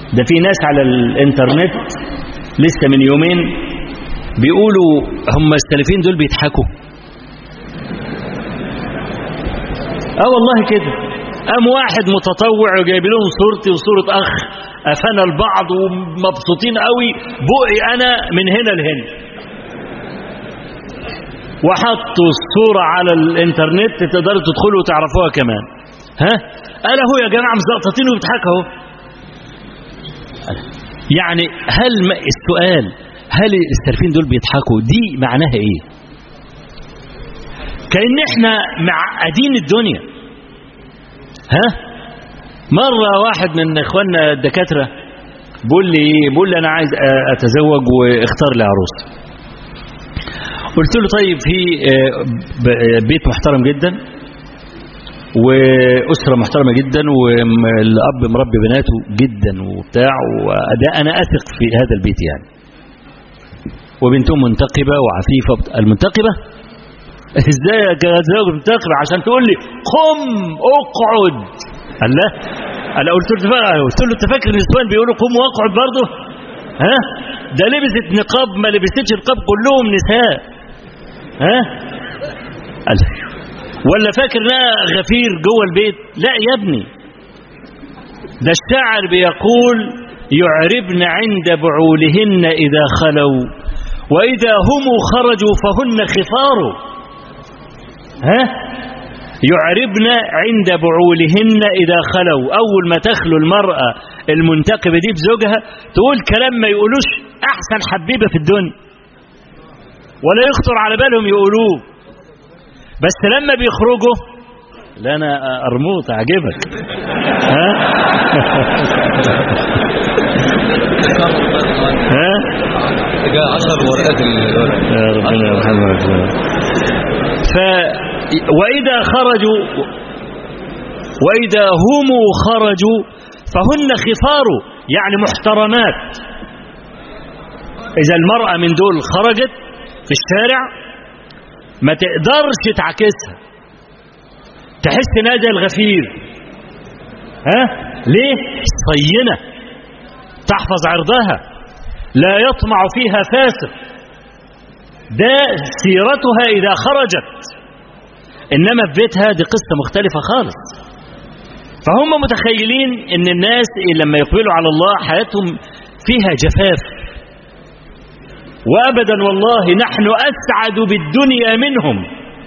ده في ناس على الانترنت لسه من يومين بيقولوا هم السلفيين دول بيضحكوا اه والله كده قام واحد متطوع وجايب لهم صورتي وصورة اخ افنا البعض ومبسوطين قوي بقي انا من هنا لهنا وحطوا الصورة على الانترنت تقدروا تدخلوا وتعرفوها كمان ها قال اهو يا جماعة مزقططين وبيضحكوا اهو يعني هل السؤال هل السلفيين دول بيضحكوا دي معناها ايه كأن احنا معقدين الدنيا ها مرة واحد من اخواننا الدكاترة بيقول لي ايه بيقول لي انا عايز اتزوج واختار لي عروسه قلت له طيب في بيت محترم جدا وأسرة محترمة جدا والأب مربي بناته جدا وبتاع وده أنا أثق في هذا البيت يعني وبنتهم منتقبة وعفيفة المنتقبة ازاي اتزوج منتقبة عشان تقول لي قم اقعد قال لا انا قلت له قلت له انت فاكر النسوان بيقولوا قم واقعد برضه ها ده لبست نقاب ما لبستش نقاب كلهم نساء ها قال ولا فاكر انها غفير جوه البيت لا يا ابني ده الشاعر بيقول يعربن عند بعولهن إذا خلوا وإذا هم خرجوا فهن خفار ها يعربن عند بعولهن إذا خلوا أول ما تخلو المرأة المنتقبة دي بزوجها تقول كلام ما يقولوش أحسن حبيبة في الدنيا ولا يخطر على بالهم يقولوه بس لما بيخرجوا لا انا ارموط اعجبك ها ها جاء 10 ورقات يا ربنا يرحمك ف واذا خرجوا واذا هم خرجوا فهن خفار يعني محترمات اذا المراه من دول خرجت في الشارع ما تقدرش تعكسها تحس انها زي الغفير ها ليه صينه تحفظ عرضها لا يطمع فيها فاسق ده سيرتها اذا خرجت انما في بيتها دي قصه مختلفه خالص فهم متخيلين ان الناس لما يقبلوا على الله حياتهم فيها جفاف وابدا والله نحن اسعد بالدنيا منهم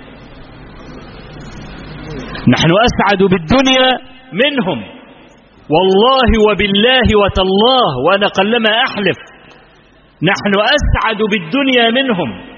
نحن اسعد بالدنيا منهم والله وبالله وتالله وانا قلما احلف نحن اسعد بالدنيا منهم